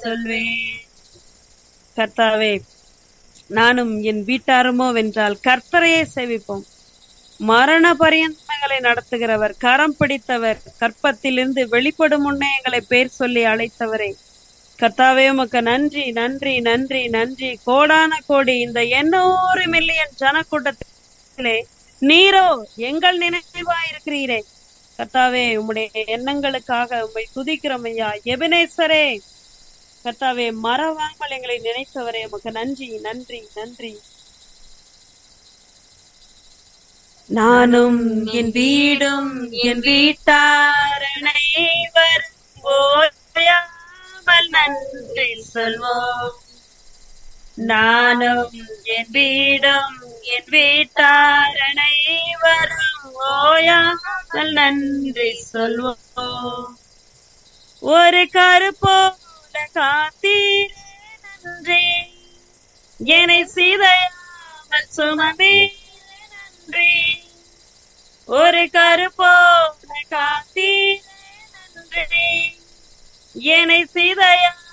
சொல்வேன் கர்த்தாவே நானும் என் வீட்டாருமோ வென்றால் கர்த்தரையே சேவிப்போம் மரண பரியந்தங்களை நடத்துகிறவர் கரம் பிடித்தவர் கற்பத்திலிருந்து வெளிப்படும் முன்னே எங்களை பேர் சொல்லி அழைத்தவரே கர்த்தாவே உமக்கு நன்றி நன்றி நன்றி நன்றி கோடான கோடி இந்த எண்ணூறு மில்லியன் ஜனக்கூட்டத்திலே நீரோ எங்கள் நினைவா இருக்கிறீரே கர்த்தாவே உம்முடைய எண்ணங்களுக்காக உம்மை துதிக்கிறோம் ஐயா எபினேசரே கர்த்தாவே மறவாமல் எங்களை நினைத்தவரே உமக்கு நன்றி நன்றி நன்றி நானும் என் வீடும் என் வீட்டாரனை ஓயாமல் நன்றி சொல்வோம் நானும் என் வீடும் என் வீட்டாரனை வரும் ஓயாமல் நன்றி சொல்வோம் ஒரு கருப்போல காத்தீரே நன்றி என்னை சீதையாமல் சுமந்தீரே நன்றி ஒரு கருப்போல காத்தீரே நன்றி என்னை சீதையாமல்